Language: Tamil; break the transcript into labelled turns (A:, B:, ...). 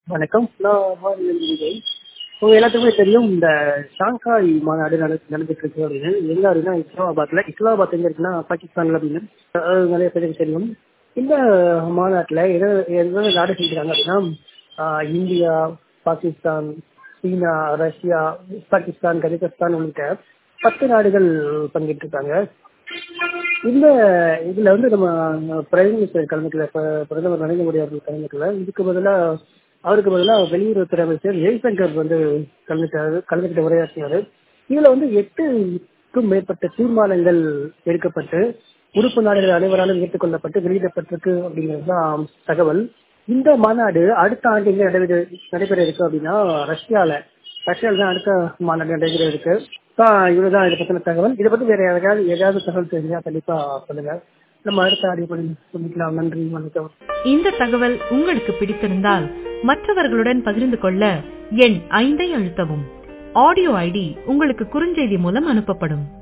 A: வணக்கம் நான் மாநிலம் விஜய் உங்க எல்லாத்துக்குமே தெரியும் இந்த ஷாங்காய் மாநாடு நட நடந்துட்டு இருக்கு அப்படின்னு எங்க அப்படின்னா இஸ்லாமாபாத்ல இஸ்லாமாபாத் எங்க இருக்குன்னா பாகிஸ்தான்ல அப்படின்னு அஹ் நிறைய பேருக்கு தெரியும் இந்த மாநாட்டுல எது எந்த நாடு செஞ்சுருக்காங்க அப்படின்னா ஆஹ் India Pakistan China Russia Pakistan Kazakhstan உள்ளிட்ட பத்து நாடுகள் பங்கேற்று இருக்காங்க இந்த இதுல வந்து நம்ம பிரைம் மினிஸ்டர் கலந்துக்கல ப- பிரதமர் நரேந்திர மோடி அவர்கள் கலந்துக்கல இதுக்கு பதிலா அவருக்கு பதிலா வெளியுறவுத்துறை அமைச்சர் ஜெய்சங்கர் வந்து கலந்துட்டாரு கலந்துக்கிட்ட உரையாற்றினாரு இதுல வந்து எட்டுக்கும் மேற்பட்ட தீர்மானங்கள் எடுக்கப்பட்டு உறுப்பு நாடுகள் அனைவராலும் ஏற்றுக்கொள்ளப்பட்டு வெளியிடப்பட்டிருக்கு அப்படிங்கிறது தான் தகவல் இந்த மாநாடு அடுத்த ஆண்டு எங்க நடைபெற நடைபெற இருக்கு அப்படின்னா ரஷ்யால ரஷ்யால தான் அடுத்த மாநாடு நடைபெற இருக்கு தான் இவ்வளவுதான் இதை பத்தின தகவல் இதை பத்தி வேற யாராவது ஏதாவது தகவல் தெரிஞ்சா கண்டிப்பா சொல்லுங்க நம்ம அடுத்த ஆடியோ பண்ணிக்கலாம் நன்றி வணக்கம்
B: இந்த தகவல் உங்களுக்கு பிடித்திருந்தால் மற்றவர்களுடன் பகிர்ந்து கொள்ள எண் ஐந்தை அழுத்தவும் ஆடியோ ஐடி உங்களுக்கு குறுஞ்செய்தி மூலம் அனுப்பப்படும்